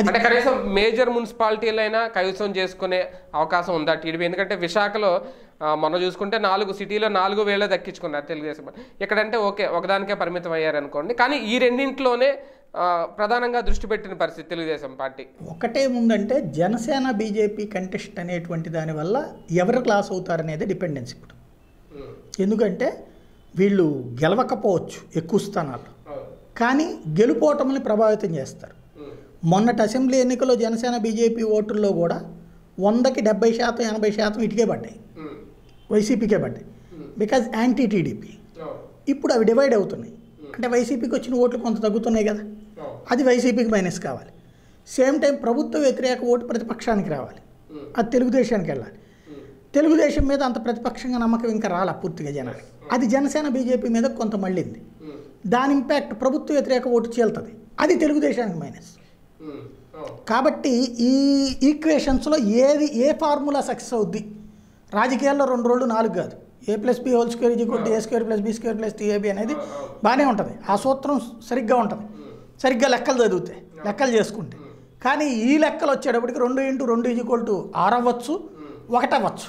అంటే కనీసం మేజర్ మున్సిపాలిటీలైనా కైవసం చేసుకునే అవకాశం ఉందా టీడీపీ ఎందుకంటే విశాఖలో ఆ, మొన్న చూసుకుంటే నాలుగు సిటీలో నాలుగు వేల దక్కించుకున్నారు తెలుగుదేశం పార్టీ. ఇక్కడంటే ఓకే ఒకదానికే పరిమితం అయ్యారు అనుకోండి కానీ ఈ రెండింటిలోనే ఆ, ప్రధానంగా దృష్టి పెట్టిన పరిస్థితి తెలుగుదేశం పార్టీ ఒకటేముందంటే జనసేన బీజేపీ కంటెస్ట్ అనేటువంటి దానివల్ల ఎవరు క్లాస్ అవుతారనేది డిపెండెన్స్ ఇప్పుడు ఎందుకంటే వీళ్ళు గెలవకపోవచ్చు ఎక్కువ స్థానాలు కానీ గెలుపోవటంని ప్రభావితం చేస్తారు మొన్నటి అసెంబ్లీ ఎన్నికల్లో జనసేన బీజేపీ ఓటుల్లో కూడా వందకి డెబ్బై శాతం ఎనభై శాతం ఇటుకే పడ్డాయి వైసీపీకే పడ్డాయి బికాజ్ యాంటీ టీడీపీ ఇప్పుడు అవి డివైడ్ అవుతున్నాయి అంటే వైసీపీకి వచ్చిన ఓట్లు కొంత తగ్గుతున్నాయి కదా అది వైసీపీకి మైనస్ కావాలి సేమ్ టైం ప్రభుత్వ వ్యతిరేక ఓటు ప్రతిపక్షానికి రావాలి అది తెలుగుదేశానికి వెళ్ళాలి తెలుగుదేశం మీద అంత ప్రతిపక్షంగా నమ్మకం ఇంకా రాలా పూర్తిగా జనానికి అది జనసేన బీజేపీ మీద కొంత మళ్ళింది దాని ఇంపాక్ట్ ప్రభుత్వ వ్యతిరేక ఓటు చీలుతుంది అది తెలుగుదేశానికి మైనస్ కాబట్టి ఈ ఈక్వేషన్స్లో ఏది ఏ ఫార్ములా సక్సెస్ అవుద్ది రాజకీయాల్లో రెండు రోజులు నాలుగు కాదు a plus b whole square equal a square plus b square plus two a b అనేది బాగానే ఉంటుంది ఆ సూత్రం సరిగ్గా ఉంటుంది సరిగ్గా లెక్కలు చదివితే లెక్కలు చేసుకుంటే కానీ ఈ లెక్కలు వచ్చేటప్పటికి రెండు ఇంటూ రెండు ఈక్వల్ టు ఆరు అవ్వచ్చు ఒకటి అవ్వచ్చు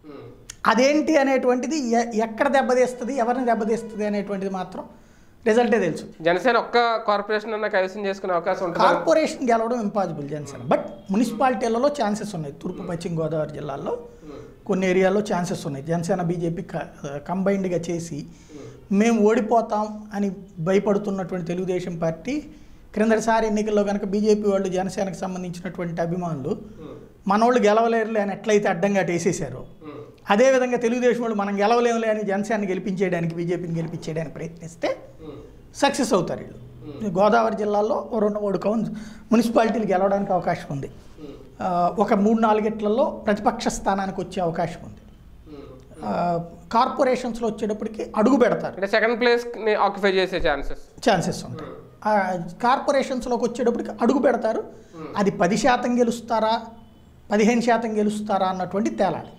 అదేంటి అనేటువంటిది ఎ- ఎక్కడ దెబ్బతీస్తుంది ఎవరిని దెబ్బతీస్తుంది అనేటువంటిది మాత్రం రిజల్టే తెలుసు జనసేన ఒక్క కార్పొరేషన్ అన్న కైవసం చేసుకునే అవకాశం ఉంటుంది కార్పొరేషన్ గెలవడం ఇంపాసిబుల్ జనసేన బట్ మున్సిపాలిటీలలో ఛాన్సెస్ ఉన్నాయి తూర్పు పశ్చిమ గోదావరి జిల్లాల్లో కొన్ని ఏరియాల్లో ఛాన్సెస్ ఉన్నాయి జనసేన బీజేపీ కంబైన్డ్గా చేసి మేము ఓడిపోతాం అని భయపడుతున్నటువంటి తెలుగుదేశం పార్టీ క్రిందటిసారి ఎన్నికల్లో కనుక బీజేపీ వాళ్ళు జనసేనకు సంబంధించినటువంటి అభిమానులు మనోళ్ళు గెలవలేరులే అని ఎట్లయితే అడ్డంగా వేసేసారో అదేవిధంగా తెలుగుదేశం వాళ్ళు మనం గెలవలేములే అని జనసేనని గెలిపించేయడానికి బీజేపీని గెలిపించేయడానికి ప్రయత్నిస్తే సక్సెస్ అవుతారు వీళ్ళు గోదావరి జిల్లాలో ఓ రెండు మూడు కౌన్ మున్సిపాలిటీలు గెలవడానికి అవకాశం ఉంది ఆ, ఒక మూడు నాలుగిట్లలో ప్రతిపక్ష స్థానానికి వచ్చే అవకాశం ఉంది ఆ, కార్పొరేషన్స్లో వచ్చేటప్పటికి అడుగు పెడతారు అంటే సెకండ్ ప్లేస్ ని ఆక్యుపై చేసే ఛాన్సెస్ ఛాన్సెస్ ఉంటాయి ఆ, కార్పొరేషన్స్లోకి వచ్చేటప్పటికి అడుగు పెడతారు అది పది శాతం గెలుస్తారా పదిహేను శాతం గెలుస్తారా అన్నటువంటి తేలాలి